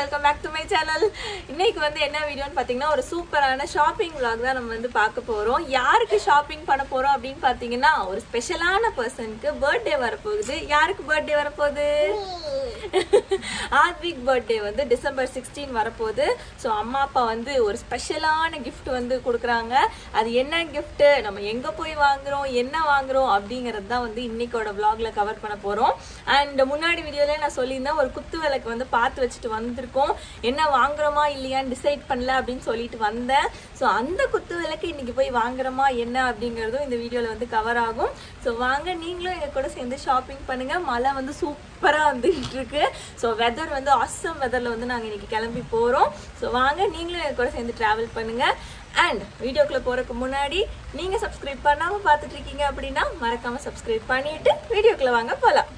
Welcome back to my channel இன்னைக்கு வந்து என்ன வீடியோன்னு பார்த்தீங்கன்னா ஒரு சூப்பரான ஷாப்பிங் vlog தான் நம்ம வந்து பார்க்க போகிறோம் யாருக்கு ஷாப்பிங் பண்ண போகிறோம் அப்படின்னு பார்த்தீங்கன்னா ஒரு ஸ்பெஷலான பர்சனுக்கு பர்த்டே வரப்போகுது யாருக்கு பர்த்டே வரப்போகுது ஆத்விக் பர்த்டே வந்து டிசம்பர் சிக்ஸ்டீன் வரப்போகுது ஸோ அம்மா அப்பா வந்து ஒரு ஸ்பெஷலான gift வந்து கொடுக்குறாங்க அது என்ன gift நம்ம எங்கே போய் வாங்குறோம் என்ன வாங்குறோம் அப்படிங்கிறது தான் வந்து இன்னைக்கோட vlogல கவர் பண்ண போகிறோம் அண்ட் முன்னாடி வீடியோல நான் சொல்லியிருந்தேன் ஒரு குத்து விளக்கு வந்து பார்த்து வச்சுட்டு வந்திருக்கோம் என்ன வாங்குறோமா இல்லையான்னு டிசைட் பண்ணல அப்படின்னு சொல்லிட்டு வந்தேன் ஸோ அந்த குத்து விளக்கு இன்னைக்கு போய் வாங்குறோமா என்ன அப்படிங்கிறதும் இந்த வீடியோவில் வந்து கவர் ஆகும் ஸோ வாங்க நீங்களும் எங்க கூட சேர்ந்து ஷாப்பிங் பண்ணுங்க மழை வந்து சூப்பராக வந்துட்டு இருக்கு ஸோ வெதர் வந்து அசம் வெதரில் வந்து நாங்கள் இன்னைக்கு கிளம்பி போகிறோம் ஸோ வாங்க நீங்களும் எங்க கூட சேர்ந்து ட்ராவல் பண்ணுங்க அண்ட் வீடியோக்குள்ள போறதுக்கு முன்னாடி நீங்க சப்ஸ்கிரைப் பண்ணாம பார்த்துட்டு இருக்கீங்க அப்படின்னா மறக்காம சப்ஸ்கிரைப் பண்ணிட்டு வீடியோக்குள்ள வாங்க போலாம்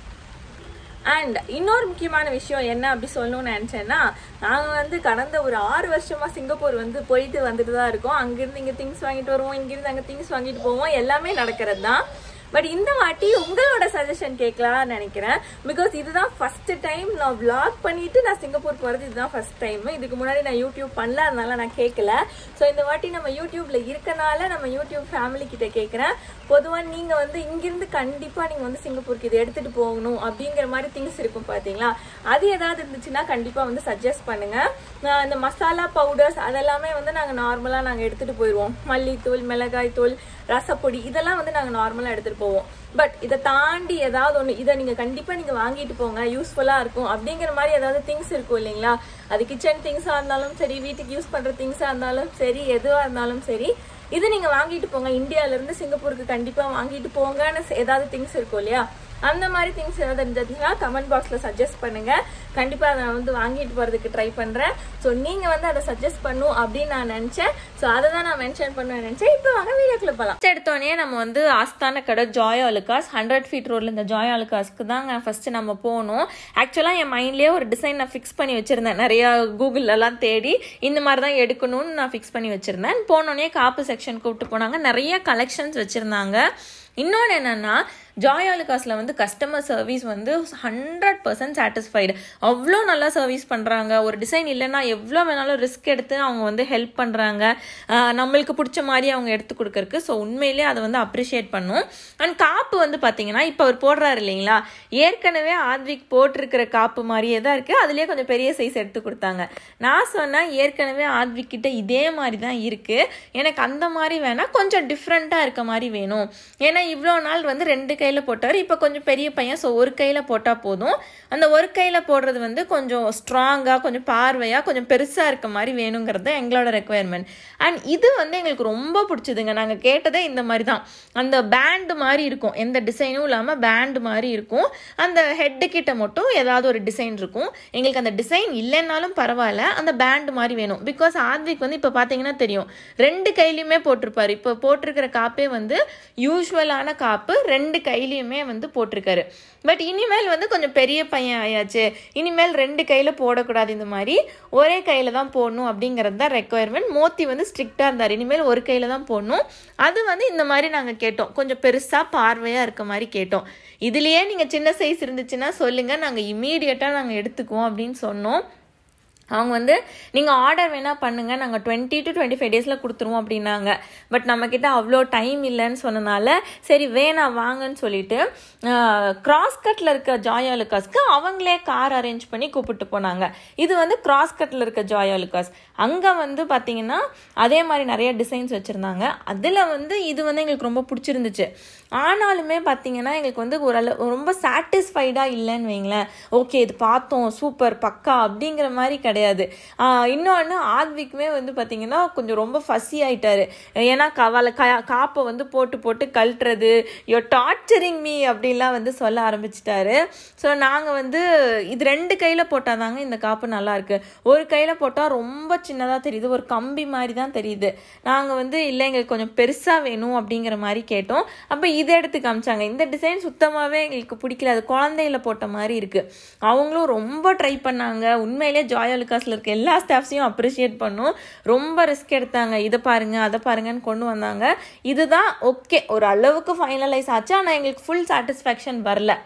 அண்ட் இன்னொரு முக்கியமான விஷயம் என்ன அப்படி சொல்லணும்னு நினச்சேன்னா நாங்கள் வந்து கடந்த ஒரு ஆறு வருஷமா சிங்கப்பூர் வந்து போயிட்டு வந்துட்டு தான் இருக்கோம் அங்கிருந்து இங்கே திங்ஸ் வாங்கிட்டு வருவோம் இங்கிருந்து அங்கே திங்ஸ் வாங்கிட்டு போவோம் எல்லாமே நடக்கிறது தான் பட் இந்த வாட்டி உங்களோட சஜஷன் கேட்கலாம்னு நினைக்கிறேன் பிகாஸ் இதுதான் ஃபர்ஸ்ட் டைம் நான் vlog பண்ணிட்டு நான் சிங்கப்பூர் போகிறது இதுதான் ஃபர்ஸ்ட் டைம் இதுக்கு முன்னாடி நான் யூடியூப் பண்ணல அதனால நான் கேட்கல ஸோ இந்த வாட்டி நம்ம யூடியூப்ல இருக்கனால நம்ம யூடியூப் ஃபேமிலி கிட்ட கேட்குறேன் பொதுவாக நீங்கள் வந்து இங்கிருந்து கண்டிப்பாக நீங்கள் வந்து சிங்கப்பூருக்கு இதை எடுத்துகிட்டு போகணும் அப்படிங்கிற மாதிரி திங்ஸ் இருக்கும் பார்த்தீங்களா அது ஏதாவது இருந்துச்சுன்னா கண்டிப்பாக வந்து சஜஸ்ட் பண்ணுங்கள் நான் இந்த மசாலா பவுடர்ஸ் அதெல்லாமே வந்து நாங்கள் நார்மலாக நாங்கள் எடுத்துகிட்டு போயிடுவோம் மல்லித்தூள் மிளகாய் தூள் ரசப்பொடி இதெல்லாம் வந்து நாங்கள் நார்மலாக எடுத்துகிட்டு போவோம் பட் இதை தாண்டி ஏதாவது ஒன்று இதை நீங்கள் கண்டிப்பாக நீங்கள் வாங்கிட்டு போங்க யூஸ்ஃபுல்லாக இருக்கும் அப்படிங்கிற மாதிரி ஏதாவது திங்ஸ் இருக்கும் இல்லைங்களா அது கிச்சன் திங்ஸாக இருந்தாலும் சரி வீட்டுக்கு யூஸ் பண்ணுற திங்ஸாக இருந்தாலும் சரி எதுவாக இருந்தாலும் சரி இது நீங்கள் வாங்கிட்டு போங்க இந்தியாவிலேருந்து சிங்கப்பூருக்கு கண்டிப்பாக வாங்கிட்டு போங்கன்னு ஏதாவது திங்ஸ் இருக்கும் இல்லையா அந்த மாதிரி திங்ஸ் ஏதாவது இருந்துச்சுன்னா கமெண்ட் பாக்ஸில் சஜஸ்ட் பண்ணுங்க கண்டிப்பாக அதை நான் வந்து வாங்கிட்டு போகிறதுக்கு ட்ரை பண்ணுறேன் ஸோ நீங்கள் வந்து அதை சஜஸ்ட் பண்ணும் அப்படின்னு நான் நினச்சேன் ஸோ அதை தான் நான் மென்ஷன் பண்ண நினச்சேன் இப்போ வாங்க வீடியோக்குள்ள போகலாம் ஃபஸ்ட் எடுத்தோடனே நம்ம வந்து ஆஸ்தான கடை ஜாய் அலுகாஸ் ஹண்ட்ரட் ஃபீட் ரோட்ல இந்த ஜாய் அலுகாஸ்க்கு தாங்க ஃபர்ஸ்ட் நம்ம போகணும் ஆக்சுவலாக என் மைண்ட்லேயே ஒரு டிசைன் நான் ஃபிக்ஸ் பண்ணி வச்சிருந்தேன் நிறையா கூகுள்லலாம் தேடி இந்த மாதிரி தான் எடுக்கணும்னு நான் ஃபிக்ஸ் பண்ணி வச்சிருந்தேன் போனோடனே காப்பு செக்ஷன் கூப்பிட்டு போனாங்க நிறைய கலெக்ஷன்ஸ் வச்சுருந்தாங்க இன்னொன்று என்னன்னா ஜாய் ஆலுகாஸில் வந்து கஸ்டமர் சர்வீஸ் வந்து ஹண்ட்ரட் பர்சன்ட் சாட்டிஸ்ஃபைடு அவ்வளோ நல்லா சர்வீஸ் பண்ணுறாங்க ஒரு டிசைன் இல்லைன்னா எவ்வளோ வேணாலும் ரிஸ்க் எடுத்து அவங்க வந்து ஹெல்ப் பண்ணுறாங்க நம்மளுக்கு பிடிச்ச மாதிரி அவங்க எடுத்து கொடுக்கறக்கு ஸோ உண்மையிலே அதை வந்து அப்ரிஷியேட் பண்ணும் அண்ட் காப்பு வந்து பார்த்தீங்கன்னா இப்போ அவர் போடுறாரு இல்லைங்களா ஏற்கனவே ஆத்விக் போட்டிருக்கிற காப்பு மாதிரியே தான் இருக்குது அதுலேயே கொஞ்சம் பெரிய சைஸ் எடுத்து கொடுத்தாங்க நான் சொன்னேன் ஏற்கனவே ஆத்விக் கிட்ட இதே மாதிரி தான் இருக்குது எனக்கு அந்த மாதிரி வேணால் கொஞ்சம் டிஃப்ரெண்ட்டாக இருக்க மாதிரி வேணும் ஏன்னா இவ்வளோ நாள் வந்து ரெண்டு கையில் போட்டார் இப்போ கொஞ்சம் பெரிய பையன் ஸோ ஒரு கையில் போட்டால் போதும் அந்த ஒரு கையில் போடுறது வந்து கொஞ்சம் ஸ்ட்ராங்காக கொஞ்சம் பார்வையாக கொஞ்சம் பெருசாக இருக்க மாதிரி வேணுங்கிறது எங்களோட ரெக்குவயர்மெண்ட் அண்ட் இது வந்து எங்களுக்கு ரொம்ப பிடிச்சதுங்க நாங்கள் கேட்டதே இந்த மாதிரி தான் அந்த பேண்டு மாதிரி இருக்கும் எந்த டிசைனும் இல்லாமல் பேண்டு மாதிரி இருக்கும் அந்த ஹெட்டு கிட்ட மட்டும் ஏதாவது ஒரு டிசைன் இருக்கும் எங்களுக்கு அந்த டிசைன் இல்லைன்னாலும் பரவாயில்ல அந்த பேண்டு மாதிரி வேணும் பிகாஸ் ஆத்விக் வந்து இப்போ பார்த்தீங்கன்னா தெரியும் ரெண்டு கையிலையுமே போட்டிருப்பாரு இப்போ போட்டிருக்கிற காப்பே வந்து யூஸ்வலான காப்பு ரெண்டு கையிலையுமே வந்து போட்டிருக்காரு பட் இனிமேல் வந்து கொஞ்சம் பெரிய பையன் ஆயாச்சு இனிமேல் ரெண்டு கையில் போடக்கூடாது இந்த மாதிரி ஒரே கையில் தான் போடணும் அப்படிங்கிறது தான் ரெக்குவயர்மெண்ட் மோத்தி வந்து ஸ்ட்ரிக்டாக இருந்தார் இனிமேல் ஒரு கையில் தான் போடணும் அது வந்து இந்த மாதிரி நாங்கள் கேட்டோம் கொஞ்சம் பெருசாக பார்வையாக இருக்க மாதிரி கேட்டோம் இதுலேயே நீங்கள் சின்ன சைஸ் இருந்துச்சுன்னா சொல்லுங்கள் நாங்கள் இமீடியட்டாக நாங்கள் எடுத்துக்குவோம் அப்படின்னு சொன்னோம் அவங்க வந்து நீங்கள் ஆர்டர் வேணால் பண்ணுங்கள் நாங்கள் டுவெண்ட்டி டு டுவெண்ட்டி ஃபைவ் டேஸில் கொடுத்துருவோம் அப்படின்னாங்க பட் நம்மக்கிட்ட அவ்வளோ டைம் இல்லைன்னு சொன்னனால சரி வேணாம் வாங்கன்னு சொல்லிட்டு கிராஸ் கட்டில் இருக்க ஜாய் அலுகாஸ்க்கு அவங்களே கார் அரேஞ்ச் பண்ணி கூப்பிட்டு போனாங்க இது வந்து கிராஸ் கட்டில் இருக்க ஜாய் அலுகாஸ் அங்கே வந்து பார்த்தீங்கன்னா அதே மாதிரி நிறைய டிசைன்ஸ் வச்சுருந்தாங்க அதில் வந்து இது வந்து எங்களுக்கு ரொம்ப பிடிச்சிருந்துச்சு ஆனாலுமே பார்த்தீங்கன்னா எங்களுக்கு வந்து ஓரளவு ரொம்ப சாட்டிஸ்ஃபைடாக இல்லைன்னு வைங்களேன் ஓகே இது பார்த்தோம் சூப்பர் பக்கா அப்படிங்கிற மாதிரி கிடையாது இன்னொன்று ஆத்விக்குமே வந்து பார்த்தீங்கன்னா கொஞ்சம் ரொம்ப ஃபஸி ஆயிட்டாரு ஏன்னா கவலை கா காப்பை வந்து போட்டு போட்டு கழட்டுறது யோ டார்ச்சரிங் மீ அப்படின்லாம் வந்து சொல்ல ஆரம்பிச்சிட்டாரு ஸோ நாங்கள் வந்து இது ரெண்டு கையில் போட்டால் தாங்க இந்த காப்பு நல்லா இருக்கு ஒரு கையில் போட்டால் ரொம்ப சின்னதாக தெரியுது ஒரு கம்பி மாதிரி தான் தெரியுது நாங்கள் வந்து இல்லை எங்களுக்கு கொஞ்சம் பெருசாக வேணும் அப்படிங்கிற மாதிரி கேட்டோம் அப்போ இதை எடுத்து காமிச்சாங்க இந்த டிசைன் சுத்தமாகவே எங்களுக்கு பிடிக்கல அது குழந்தையில போட்ட மாதிரி இருக்கு அவங்களும் ரொம்ப ட்ரை பண்ணாங்க உண்மையிலே ஜாய் அலுகாஸில் இருக்க எல்லா ஸ்டாஃப்ஸையும் அப்ரிஷியேட் பண்ணும் ரொம்ப ரிஸ்க் எடுத்தாங்க இதை பாருங்க அதை பாருங்கன்னு கொண்டு வந்தாங்க இதுதான் ஓகே ஒரு அளவுக்கு ஃபைனலைஸ் ஆச்சு ஆனால் எங்களுக்கு ஃபுல் சாட்டிஸ்ஃபேக்ஷன் வரல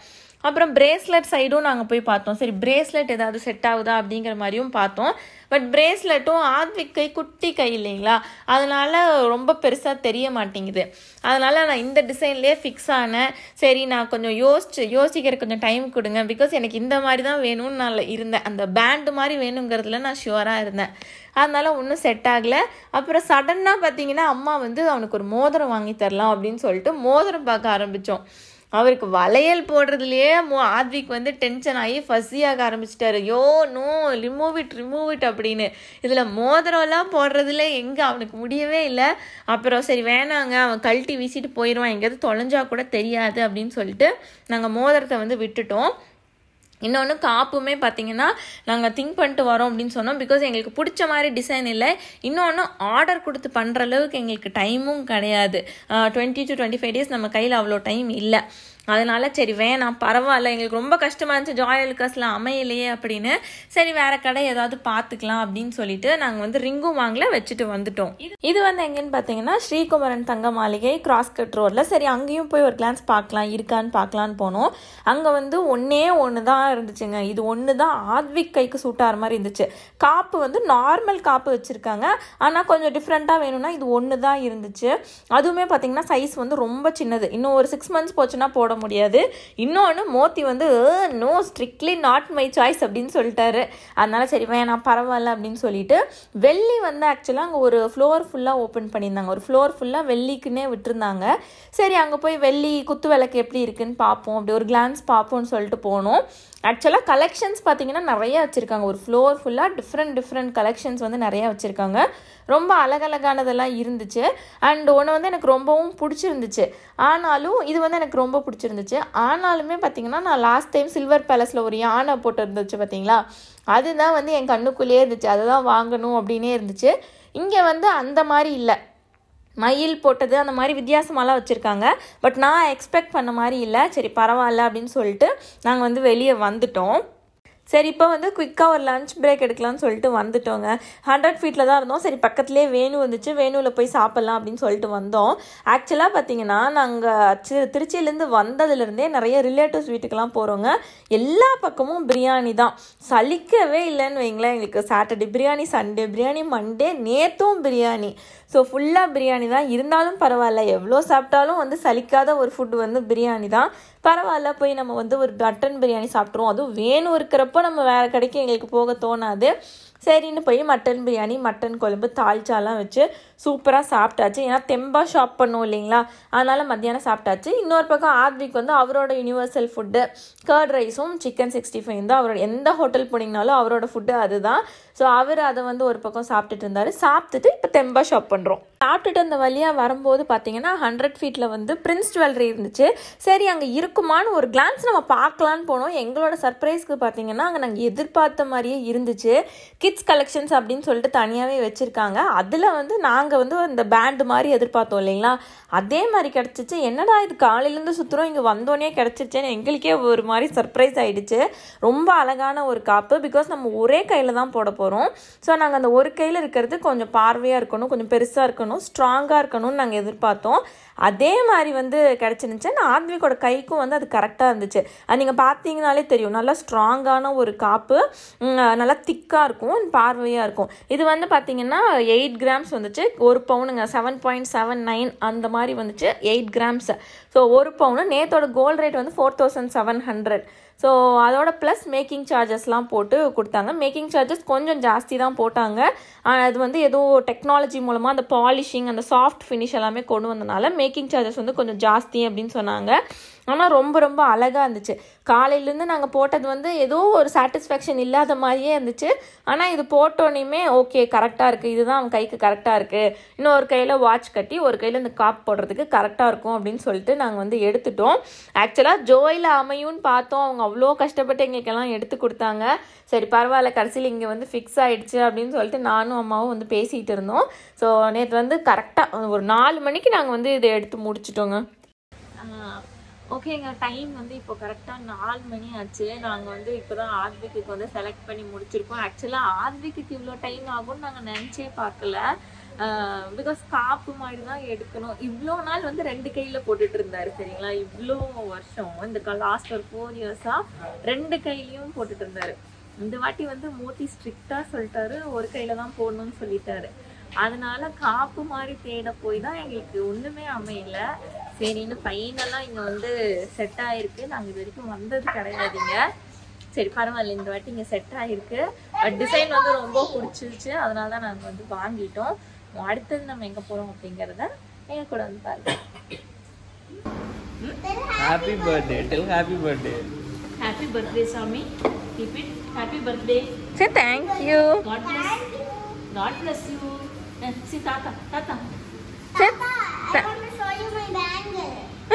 அப்புறம் பிரேஸ்லெட் சைடும் நாங்கள் போய் பார்த்தோம் சரி பிரேஸ்லெட் ஏதாவது செட் ஆகுதா அப்படிங்கிற மாதிரியும் பார்த்தோம் பட் பிரேஸ்லெட்டும் ஆத்விக் கை குட்டி கை இல்லைங்களா அதனால ரொம்ப பெருசாக தெரிய மாட்டேங்குது அதனால நான் இந்த டிசைன்லேயே ஃபிக்ஸ் ஆனேன் சரி நான் கொஞ்சம் யோசிச்சு யோசிக்கிற கொஞ்சம் டைம் கொடுங்க பிகாஸ் எனக்கு இந்த மாதிரி தான் வேணும்னு நான் இருந்தேன் அந்த பேண்டு மாதிரி வேணுங்கிறதுல நான் ஷுவராக இருந்தேன் அதனால ஒன்றும் செட் ஆகலை அப்புறம் சடனாக பார்த்தீங்கன்னா அம்மா வந்து அவனுக்கு ஒரு மோதிரம் வாங்கி தரலாம் அப்படின்னு சொல்லிட்டு மோதிரம் பார்க்க ஆரம்பித்தோம் அவருக்கு வளையல் போடுறதுலையே மோ ஆத்விக் வந்து டென்ஷன் ஆகி ஃபஸியாக ஆரம்பிச்சிட்டாரு yo no remove it remove it அப்படின்னு இதில் மோதிரம்லாம் போடுறதுல எங்கே அவனுக்கு முடியவே இல்லை அப்புறம் சரி வேணாங்க அவன் கழட்டி வீசிட்டு போயிடுவான் எங்கேயாவது தொலைஞ்சா கூட தெரியாது அப்படின்னு சொல்லிட்டு நாங்கள் மோதிரத்தை வந்து விட்டுட்டோம் இன்னொன்று காப்புமே பார்த்தீங்கன்னா நாங்கள் திங்க் பண்ணிட்டு வரோம் அப்படின்னு சொன்னோம் பிகாஸ் எங்களுக்கு பிடிச்ச மாதிரி டிசைன் இல்லை இன்னொன்று ஆர்டர் கொடுத்து பண்ணுற அளவுக்கு எங்களுக்கு டைமும் கிடையாது twenty to twenty five days நம்ம கையில் அவ்வளோ டைம் இல்லை அதனால சரி வேணாம் பரவாயில்ல எங்களுக்கு ரொம்ப கஷ்டமாக இருந்துச்சு ஜாய் லுக்காஸில் அமையலையே அப்படின்னு சரி வேற கடை ஏதாவது பார்த்துக்கலாம் அப்படின்னு சொல்லிட்டு நாங்கள் வந்து ரிங்கும் வாங்கல வச்சுட்டு வந்துட்டோம் இது இது வந்து எங்கன்னு பார்த்தீங்கன்னா ஸ்ரீகுமரன் தங்க மாளிகை கிராஸ் கட் ரோடில் சரி அங்கேயும் போய் ஒரு கிளான்ஸ் பார்க்கலாம் இருக்கான்னு பார்க்கலான்னு போனோம் அங்கே வந்து ஒன்றே ஒன்று தான் இருந்துச்சுங்க இது ஒன்று தான் ஆத்விக் கைக்கு சூட் ஆகிற மாதிரி இருந்துச்சு காப்பு வந்து நார்மல் காப்பு வச்சுருக்காங்க ஆனால் கொஞ்சம் டிஃப்ரெண்ட்டாக வேணும்னா இது ஒன்று தான் இருந்துச்சு அதுவுமே பார்த்தீங்கன்னா சைஸ் வந்து ரொம்ப சின்னது இன்னும் ஒரு சிக்ஸ் மந்த்ஸ் போச்சுன்னா போட முடியாது இன்னொன்று மோத்தி வந்து no strictly not my choice அப்படின்னு சொல்லிட்டாரு அதனால சரி வேணாம் பரவாயில்ல அப்படின்னு சொல்லிட்டு வெள்ளி வந்து ஆக்சுவலாக அங்கே ஒரு ஃப்ளோர் ஃபுல்லாக ஓப்பன் பண்ணியிருந்தாங்க ஒரு ஃப்ளோர் ஃபுல்லாக வெள்ளிக்குன்னே விட்டுருந்தாங்க சரி அங்கே போய் வெள்ளி குத்து விளக்கு எப்படி இருக்குன்னு பார்ப்போம் அப்படி ஒரு கிளான்ஸ் பார்ப்போம்னு சொல்லிட்டு போனோம் ஆக்சுவலாக கலெக்ஷன்ஸ் பார்த்தீங்கன்னா நிறைய வச்சுருக்காங்க ஒரு ஃப்ளோர் ஃபுல்லாக டிஃப்ரெண்ட் டிஃப்ரெண்ட் கலெக்ஷன்ஸ் வந்து நிறையா வச்சுருக்காங்க ரொம்ப அழகழகானதெல்லாம் இருந்துச்சு அண்ட் ஒன்று வந்து எனக்கு ரொம்பவும் பிடிச்சிருந்துச்சு ஆனாலும் இது வந்து எனக்கு ரொம்ப பிடிச்சிருந்துச்சு ஆனாலுமே பார்த்தீங்கன்னா நான் லாஸ்ட் டைம் சில்வர் பேலஸில் ஒரு யானை போட்டு இருந்துச்சு பார்த்தீங்களா அதுதான் வந்து என் கண்ணுக்குள்ளேயே இருந்துச்சு அதுதான் வாங்கணும் அப்படின்னே இருந்துச்சு இங்கே வந்து அந்த மாதிரி இல்லை மயில் போட்டது அந்த மாதிரி வித்தியாசமாலாம் வச்சுருக்காங்க பட் நான் எக்ஸ்பெக்ட் பண்ண மாதிரி இல்லை சரி பரவாயில்ல அப்படின்னு சொல்லிட்டு நாங்கள் வந்து வெளியே வந்துட்டோம் சரி இப்போ வந்து குயிக்காக ஒரு லஞ்ச் பிரேக் எடுக்கலாம்னு சொல்லிட்டு வந்துட்டோங்க ஹண்ட்ரட் ஃபீட்டில் தான் இருந்தோம் சரி பக்கத்துலேயே வேணு வந்துச்சு வேணுவில் போய் சாப்பிட்லாம் அப்படின்னு சொல்லிட்டு வந்தோம் ஆக்சுவலாக பார்த்தீங்கன்னா நாங்கள் சி திருச்சியிலேருந்து வந்ததுலேருந்தே நிறைய ரிலேட்டிவ்ஸ் வீட்டுக்கெல்லாம் போகிறோங்க எல்லா பக்கமும் பிரியாணி தான் சலிக்கவே இல்லைன்னு வைங்களேன் எங்களுக்கு Saturday biryani Sunday biryani Monday நேற்றும் பிரியாணி ஸோ ஃபுல்லாக பிரியாணி தான் இருந்தாலும் பரவாயில்ல எவ்வளோ சாப்பிட்டாலும் வந்து சலிக்காத ஒரு ஃபுட் வந்து பிரியாணி தான் பரவாயில்ல போய் நம்ம வந்து ஒரு மட்டன் பிரியாணி சாப்பிட்ருவோம் அதுவும் வேணும் இருக்கிறப்போ நம்ம வேறு கடைக்கு எங்களுக்கு போக தோணாது சரின்னு போய் மட்டன் பிரியாணி மட்டன் குழம்பு தால்ச்சாலாம் வச்சு சூப்பராக சாப்பிட்டாச்சு ஏன்னா தெம்பாக ஷாப் பண்ணுவோம் இல்லைங்களா அதனால் மத்தியானம் சாப்பிட்டாச்சு இன்னொரு பக்கம் ஆத்விக் வந்து அவரோட யூனிவர்சல் ஃபுட்டு கர்ட் ரைஸும் சிக்கன் சிக்ஸ்டி ஃபைவ் தான் அவரோட எந்த ஹோட்டல் போனீங்கனாலும் அவரோட ஃபுட்டு அதுதான் ஸோ அவர் அதை வந்து ஒரு பக்கம் சாப்பிட்டுட்டு இருந்தார் சாப்பிட்டுட்டு இப்போ தெம்பா ஷாப் பண்ணுறோம் சாப்பிட்டுட்டு அந்த வழியாக வரும்போது பார்த்தீங்கன்னா ஹண்ட்ரட் ஃபீட்டில் வந்து பிரின்ஸ் ஜுவல்லரி இருந்துச்சு சரி அங்கே இருக்குமான்னு ஒரு கிளான்ஸ் நம்ம பார்க்கலான்னு போனோம் எங்களோட சர்ப்ரைஸ்க்கு பார்த்தீங்கன்னா அங்கே நாங்கள் எதிர்பார்த்த மாதிரியே இருந்துச்சு கிட்ஸ் கலெக்ஷன்ஸ் அப்படின்னு சொல்லிட்டு தனியாகவே வச்சுருக்காங்க அதில் வந்து நாங்கள் வந்து இந்த பேண்டு மாதிரி எதிர்பார்த்தோம் இல்லைங்களா அதே மாதிரி கிடச்சிச்சு என்னடா இது காலையிலேருந்து சுற்றுறோம் இங்கே வந்தோடனே கிடச்சிச்சேன்னு எங்களுக்கே ஒரு மாதிரி சர்ப்ரைஸ் ஆகிடுச்சு ரொம்ப அழகான ஒரு காப்பு பிகாஸ் நம்ம ஒரே கையில் தான் போட போகிறோம் ஸோ நாங்கள் அந்த ஒரு கையில் இருக்கிறது கொஞ்சம் பார்வையாக இருக்கணும் கொஞ்சம் பெருசாக இருக்கணும் ஸ்ட்ராங்காக இருக்கணும்னு நாங்கள் எதிர்பார்த்தோம் அதே மாதிரி வந்து கிடச்சிருந்துச்சு நான் ஆத்விகோட கைக்கும் வந்து அது கரெக்டாக இருந்துச்சு அது நீங்கள் பார்த்தீங்கனாலே தெரியும் நல்லா ஸ்ட்ராங்கான ஒரு காப்பு உம், நல்லா திக்காக இருக்கும் பார்வையாக இருக்கும் இது வந்து பார்த்தீங்கன்னா எயிட் கிராம்ஸ் வந்துச்சு ஒரு பவுனுங்க செவன் பாயிண்ட் செவன் நைன் அந்த மாதிரி வந்துச்சு எயிட் கிராம்ஸ் ஸோ ஒரு பவுனு நேத்தோட கோல்ட் ரேட் வந்து four thousand seven hundred so அதோட ப்ளஸ் மேக்கிங் சார்ஜஸ்லாம் போட்டு கொடுத்தாங்க மேக்கிங் சார்ஜஸ் கொஞ்சம் ஜாஸ்தி தான் போட்டாங்க ஆனால் அது வந்து ஏதோ டெக்னாலஜி மூலமாக அந்த பாலிஷிங் அந்த சாஃப்ட் ஃபினிஷ் எல்லாமே கொண்டு வந்தனால மேக்கிங் சார்ஜஸ் வந்து கொஞ்சம் ஜாஸ்தி அப்படின்னு சொன்னாங்க ஆனால் ரொம்ப ரொம்ப அழகாக இருந்துச்சு காலையிலேருந்து நாங்கள் போட்டது வந்து ஏதோ ஒரு சாட்டிஸ்ஃபேக்ஷன் இல்லாத மாதிரியே இருந்துச்சு ஆனால் இது போட்டோன்னே ஓகே கரெக்டாக இருக்குது இதுதான் அவன் கைக்கு கரெக்டாக இருக்குது இன்னும் ஒரு கையில் வாட்ச் கட்டி ஒரு கையில் இந்த காப் போடுறதுக்கு கரெக்டாக இருக்கும் அப்படின்னு சொல்லிட்டு நாங்கள் வந்து எடுத்துட்டோம் ஆக்சுவலாக ஜோயில் அமையும்னு பார்த்தோம் அவங்க அவ்வளோ கஷ்டப்பட்டு எங்களுக்கெல்லாம் எடுத்து கொடுத்தாங்க சரி பரவாயில்ல கடைசியில் இங்கே வந்து ஃபிக்ஸ் ஆயிடுச்சு அப்படின்னு சொல்லிட்டு நானும் அம்மாவும் வந்து பேசிகிட்டு இருந்தோம் ஸோ நேற்று வந்து கரெக்டாக ஒரு நாலு மணிக்கு நாங்கள் வந்து இதை எடுத்து முடிச்சிட்டோங்க ஓகேங்க டைம் வந்து இப்போ கரெக்டாக நாலு மணி ஆச்சு நாங்கள் வந்து இப்போ தான் ஆத்விக்கு வந்து செலக்ட் பண்ணி முடிச்சிருக்கோம் ஆக்சுவலாக ஆத்விக்கு இவ்வளோ டைம் ஆகும்னு நாங்கள் நினச்சே பார்க்கல பிகாஸ் காப்பு மாதிரி தான் எடுக்கணும் இவ்வளோ நாள் வந்து ரெண்டு கையில போட்டுட்டு இருந்தாரு சரிங்களா இவ்வளோ வருஷம் இந்த லாஸ்ட் ஒரு ஃபோர் இயர்ஸா ரெண்டு கையிலயும் போட்டுட்டு இருந்தாரு இந்த வாட்டி வந்து மூர்த்தி ஸ்ட்ரிக்டா சொல்லிட்டாரு ஒரு கையில தான் போடணும்னு சொல்லிட்டாரு அதனால காப்பு மாதிரி தேட போய் தான் எங்களுக்கு ஒண்ணுமே அமையல சரின்னு ஃபைனலாக இங்க வந்து செட் ஆயிருக்கு நாங்க இது வரைக்கும் வந்தது கிடையாதுங்க சரி பரவாயில்ல இந்த வாட்டி இங்க செட் ஆயிருக்கு பட் டிசைன் வந்து ரொம்ப பிடிச்சிருச்சு அதனால தான் நாங்க வந்து வாங்கிட்டோம் அடுத்தது நம்ம எங்க போறோம் அப்படிங்கறத எங்க கூட வந்து பாருங்க ஹாப்பி பர்த்டே டெல் ஹாப்பி பர்த்டே ஹாப்பி பர்த்டே சாமி கீப் இட் ஹாப்பி பர்த்டே சரி thank you God bless God bless you சி தாத்தா தாத்தா I want to show you my bangle.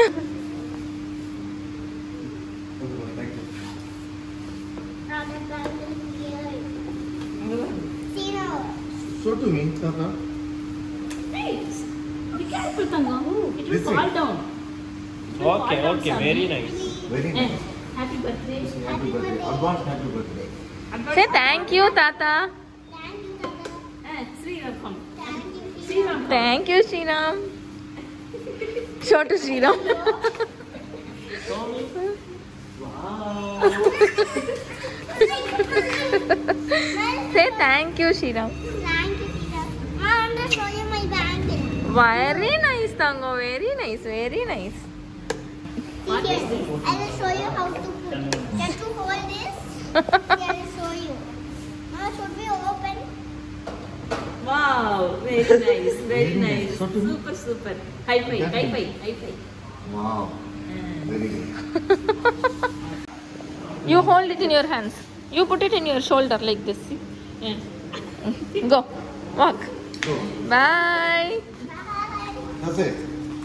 Now my bangle here. See now. Show to me, Tata. Hey, be careful தங்கம் it will Listen. fall down okay okay very nice Very Eh, nice. happy birthday Happy birthday. Advance happy birthday. say thank you தாத்தா Thank you, Tata. eh Sriram Thank you, Sriram thank you Sriram show to Sriram say thank you Sriram Thank you, Tita. I want to show you my bangle. very nice தங்கம் very nice very nice See here. I will show you how to put it. Just to hold this. I will show you. Now should we open? wow very nice very nice super super high five high five high five Wow. Very good. You hold it in your hands. You put it in your shoulder like this. Go. Walk. Go. Bye. That's it.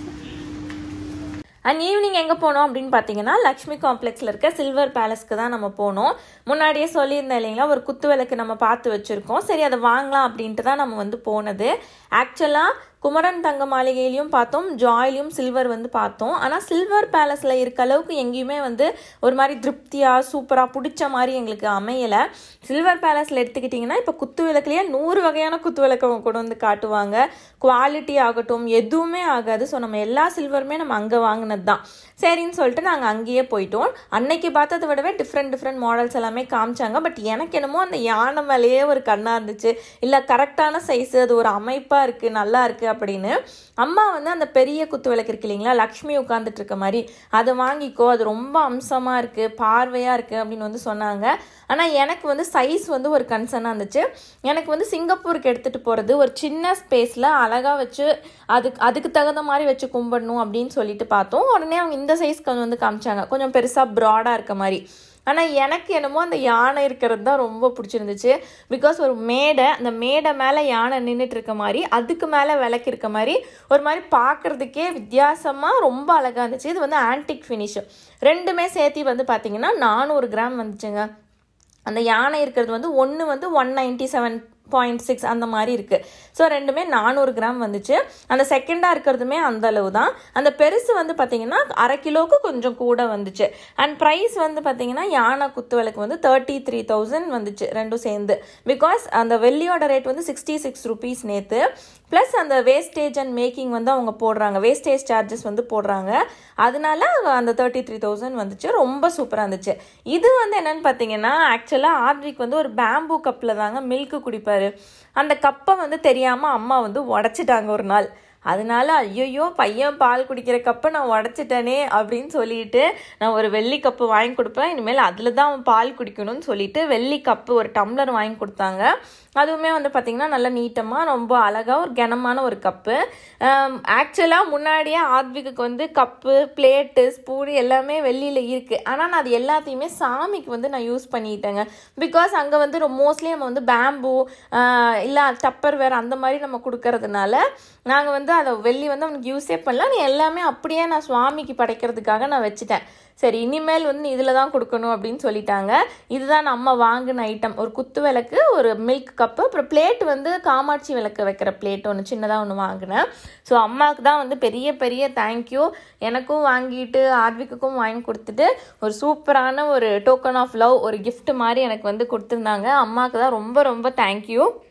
And evening எங்கே போனோம் அப்படின்னு பார்த்தீங்கன்னா லக்ஷ்மி காம்ப்ளெக்ஸில் இருக்க silver பேலஸ்க்கு தான் நம்ம போனோம் முன்னாடியே சொல்லியிருந்தேன் இல்லைங்களா ஒரு குத்து விளக்கு நம்ம பார்த்து வச்சுருக்கோம் சரி அதை வாங்கலாம் அப்படின்ட்டு தான் நம்ம வந்து போனது ஆக்சுவலாக குமரன் தங்க மாளிகையிலையும் பார்த்தோம் ஜாய்லையும் சில்வர் வந்து பார்த்தோம் ஆனால் சில்வர் பேலஸில் இருக்க அளவுக்கு எங்கேயுமே வந்து ஒரு மாதிரி திருப்தியாக சூப்பராக பிடிச்ச மாதிரி எங்களுக்கு அமையலை சில்வர் பேலஸில் எடுத்துக்கிட்டிங்கன்னா இப்போ குத்து விளக்குலேயே நூறு வகையான குத்து விளக்கு அவங்க கொண்டு வந்து காட்டுவாங்க குவாலிட்டி ஆகட்டும் எதுவுமே ஆகாது ஸோ நம்ம எல்லா சில்வருமே நம்ம அங்கே வாங்கினது தான் சரின்னு சொல்லிட்டு நாங்கள் அங்கேயே போயிட்டோம் அன்னைக்கு பார்த்ததை விடவே டிஃப்ரெண்ட் டிஃப்ரெண்ட் மாடல்ஸ் எல்லாமே காமிச்சாங்க பட் எனக்கு என்னமோ அந்த யானை மேலேயே ஒரு கண்ணாக இருந்துச்சு இல்லை கரெக்டான சைஸு அது ஒரு அமைப்பாக இருக்குது நல்லா இருக்குது அப்படின்னு அம்மா வந்து அந்த பெரிய குத்து விளக்கு இருக்கு இல்லைங்களா லக்ஷ்மி உட்காந்துட்டு இருக்க மாதிரி அதை வாங்கிக்கோ அது ரொம்ப அம்சமாக இருக்குது பார்வையாக இருக்குது அப்படின்னு வந்து சொன்னாங்க ஆனால் எனக்கு வந்து சைஸ் வந்து ஒரு கன்சர்னாக இருந்துச்சு எனக்கு வந்து சிங்கப்பூருக்கு எடுத்துகிட்டு போகிறது ஒரு சின்ன ஸ்பேஸில் அழகாக வச்சு அதுக்கு அதுக்கு தகுந்த மாதிரி வச்சு கும்பிடணும் அப்படின்னு சொல்லிட்டு பார்த்தோம் உடனே அவங்க இந்த சைஸ் கொஞ்சம் வந்து காமிச்சாங்க கொஞ்சம் பெருசாக ப்ராடாக இருக்க மாதிரி ஆனால் எனக்கு என்னமோ அந்த யானை இருக்கிறது தான் ரொம்ப பிடிச்சிருந்துச்சு பிகாஸ் ஒரு மேடை அந்த மேடை மேலே யானை நின்றுட்டு இருக்க மாதிரி அதுக்கு மேலே விளக்கு இருக்க மாதிரி ஒரு மாதிரி பார்க்குறதுக்கே வித்தியாசமாக ரொம்ப அழகாக இருந்துச்சு இது வந்து ஆன்டிக் ஃபினிஷ் ரெண்டுமே சேர்த்து வந்து பார்த்தீங்கன்னா நானூறு கிராம் வந்துச்சுங்க அந்த யானை இருக்கிறது வந்து ஒன்று வந்து one ninety seven point six அந்த மாதிரி இருக்குது ஸோ ரெண்டுமே நானூறு கிராம் வந்துச்சு அந்த செகண்டாக இருக்கிறதுமே அந்த அளவு தான் அந்த பெருசு வந்து பார்த்தீங்கன்னா அரை கிலோவுக்கு கொஞ்சம் கூட வந்துச்சு அண்ட் ப்ரைஸ் வந்து பார்த்தீங்கன்னா யானை குத்து விளக்கு வந்து தேர்ட்டி த்ரீ தௌசண்ட் வந்துச்சு ரெண்டும் சேர்ந்து பிகாஸ் அந்த வெள்ளியோட ரேட் வந்து சிக்ஸ்டி சிக்ஸ் ருபீஸ் நேற்று ப்ளஸ் அந்த வேஸ்டேஜ் அண்ட் மேக்கிங் வந்து அவங்க போடுறாங்க வேஸ்டேஜ் சார்ஜஸ் வந்து போடுறாங்க அதனால அந்த தேர்ட்டி த்ரீ தௌசண்ட் வந்துச்சு ரொம்ப சூப்பராக இருந்துச்சு இது வந்து என்னன்னு பார்த்தீங்கன்னா ஆக்சுவலாக ஆத்விக் வந்து ஒரு பேம்பூ கப்பில் தாங்க மில்க் குடிப்பார் அந்த கப்பை வந்து தெரியாமல் அம்மா வந்து உடச்சிட்டாங்க ஒரு நாள் அதனால ஐயோ பையன் பால் குடிக்கிற கப்பை நான் உடச்சிட்டேனே அப்படின்னு சொல்லிட்டு நான் ஒரு வெள்ளி கப்பு வாங்கி கொடுப்பேன் இனிமேல் அதில் தான் அவன் பால் குடிக்கணும்னு சொல்லிட்டு வெள்ளி கப்பு ஒரு டம்ளர் வாங்கி கொடுத்தாங்க அதுவுமே வந்து பார்த்திங்கன்னா நல்லா நீட்டமாக ரொம்ப அழகாக ஒரு கனமான ஒரு கப்பு ஆக்சுவலாக முன்னாடியே ஆத்விக்கு வந்து கப்பு பிளேட்டு ஸ்பூன் எல்லாமே வெள்ளியில் இருக்குது ஆனால் நான் அது எல்லாத்தையுமே சாமிக்கு வந்து நான் யூஸ் பண்ணிட்டேங்க பிகாஸ் அங்கே வந்து மோஸ்ட்லி நம்ம வந்து பேம்பு இல்லை டப்பர் வேர் அந்த மாதிரி நம்ம கொடுக்கறதுனால நாங்கள் வந்து அதை வெள்ளி வந்து அவனுக்கு யூஸே பண்ணல நீ எல்லாமே அப்படியே நான் சுவாமிக்கு படைக்கிறதுக்காக நான் வச்சுட்டேன் சரி இனிமேல் வந்து நீ இதில் தான் கொடுக்கணும் அப்படின்னு சொல்லிட்டாங்க இதுதான் நம்ம வாங்கின ஐட்டம் ஒரு குத்து விளக்கு ஒரு மில்க் கப்பு அப்புறம் பிளேட் வந்து காமாட்சி விளக்கு வைக்கிற பிளேட் ஒன்று சின்னதாக ஒன்று வாங்கினேன் ஸோ அம்மாவுக்கு தான் வந்து பெரிய பெரிய தேங்க்யூ எனக்கும் வாங்கிட்டு ஆர்விக்குக்கும் வாங்கி கொடுத்துட்டு ஒரு சூப்பரான ஒரு டோக்கன் ஆஃப் லவ் ஒரு gift மாதிரி எனக்கு வந்து கொடுத்துருந்தாங்க அம்மாவுக்கு தான் ரொம்ப ரொம்ப தேங்க்யூ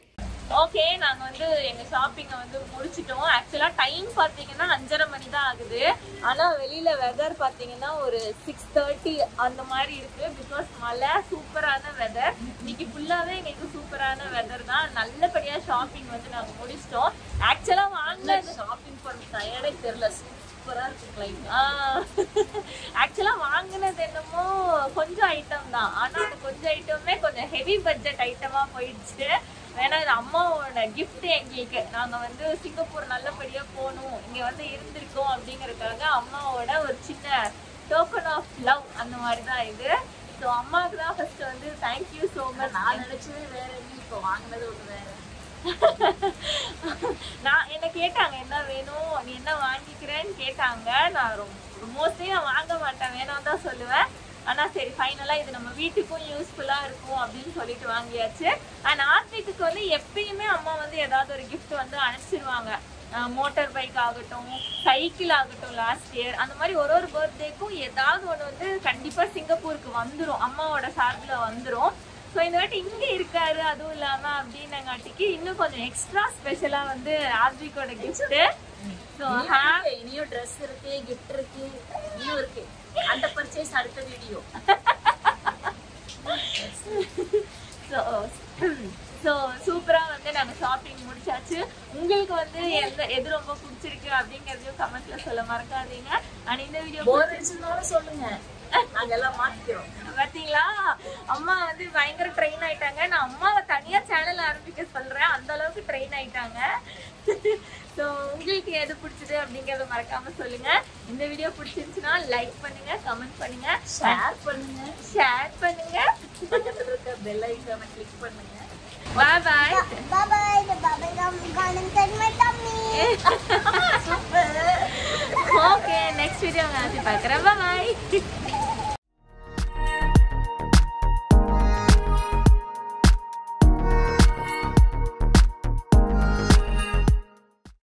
ஓகே நாங்க வந்து எங்க ஷாப்பிங்கை வந்து முடிச்சிட்டோம் ஆக்சுவலா டைம் பாத்தீங்கன்னா அஞ்சரை மணி தான் ஆகுது ஆனா வெளியில வெதர் பாத்தீங்கன்னா ஒரு சிக்ஸ் தேர்ட்டி அந்த மாதிரி இருக்கு பிகாஸ் மழை சூப்பரான வெதர் இன்னைக்கு ஃபுல்லாவே எங்களுக்கு சூப்பரான வெதர் தான் நல்லபடியா ஷாப்பிங் வந்து நாங்க முடிச்சிட்டோம் ஆக்சுவலா வாங்கின ஷாப்பிங் பண்ண டயர்டே தெரியல சூப்பரா இருக்கு கிளைம் ஆக்சுவலா வாங்கினது என்னமோ கொஞ்சம் ஐட்டம் தான் ஆனா அந்த கொஞ்சம் ஐட்டமே கொஞ்சம் ஹெவி பட்ஜெட் ஐட்டமா போயிடுச்சு ஏன்னா இது அம்மாவோட gift எங்களுக்கு நாங்க வந்து சிங்கப்பூர் நல்லபடியா போகணும் இங்க வந்து இருந்திருக்கோம் அப்படிங்கறதுக்காக அம்மாவோட ஒரு சின்ன டோக்கன் ஆஃப் லவ் அந்த மாதிரி தான் இது ஸோ அம்மாவுக்கு தான் ஃபர்ஸ்ட் வந்து தேங்க்யூ ஸோ மச் நான் நினைச்சது வேற எங்கேயும் இப்போ வாங்கினது ஒன்று வேற நான் என்ன கேட்டாங்க என்ன வேணும் நீ என்ன வாங்கிக்கிறேன்னு கேட்டாங்க நான் ரொம்ப மோஸ்ட்லி நான் வாங்க மாட்டேன் வேணாம் தான் சொல்லுவேன் ஆனா சரி ஃபைனலா இது நம்ம வீட்டுக்கும் யூஸ்ஃபுல்லா இருக்கும் அப்படின்னு சொல்லிட்டு வாங்கியாச்சு அண்ட் ஆர்த்திக்கு வந்து எப்பயுமே அம்மா வந்து ஏதாவது ஒரு gift வந்து அனுப்பிச்சிருவாங்க மோட்டார் பைக் ஆகட்டும் சைக்கிள் ஆகட்டும் லாஸ்ட் இயர் அந்த மாதிரி ஒரு ஒரு பர்த்டேக்கும் ஏதாவது ஒன்று வந்து கண்டிப்பா சிங்கப்பூருக்கு வந்துரும் அம்மாவோட சார்பில் வந்துரும் ஸோ இந்த வாட்டி இங்கே இருக்காரு அதுவும் இல்லாம அப்படின்னங்காட்டிக்கு இன்னும் கொஞ்சம் எக்ஸ்ட்ரா ஸ்பெஷலா வந்து ஆத்விகோட கிஃப்ட் ஸோ இனியும் ட்ரெஸ் இருக்கு கிஃப்ட் இருக்கு இன்னும் இருக்கு அந்த பர்ச்சேஸ் அடுத்த வீடியோ ஸோ ஸோ சூப்பராக வந்து நாங்கள் ஷாப்பிங் முடிச்சாச்சு உங்களுக்கு வந்து எந்த எது ரொம்ப பிடிச்சிருக்கு அப்படிங்கிறதையும் கமெண்ட்ல சொல்ல மறக்காதீங்க அண்ட் இந்த வீடியோ போர் அடிச்சிருந்தாலும் சொல்லுங்க நாங்க எல்லாம் மாத்திக்கிறோம் பாத்தீங்களா அம்மா வந்து பயங்கர ட்ரெயின் ஆயிட்டாங்க நான் அம்மாவை தனியா சேனல் ஆரம்பிக்க சொல்றேன் அந்த அளவுக்கு ட்ரெயின் ஆயிட்டாங்க ஸோ உங்களுக்கு எது பிடிச்சது அப்படிங்கறத மறக்காம சொல்லுங்க இந்த வீடியோ பிடிச்சிருந்துச்சுன்னா லைக் பண்ணுங்க கமெண்ட் பண்ணுங்க ஷேர் பண்ணுங்க ஷேர் பண்ணுங்க பக்கத்துல இருக்க பெல் ஐக்கானை கிளிக் பண்ணுங்க bye bye Bye bye. The bubble gum gone inside my tummy. Okay next video நான் பார்க்குறேன் பாய்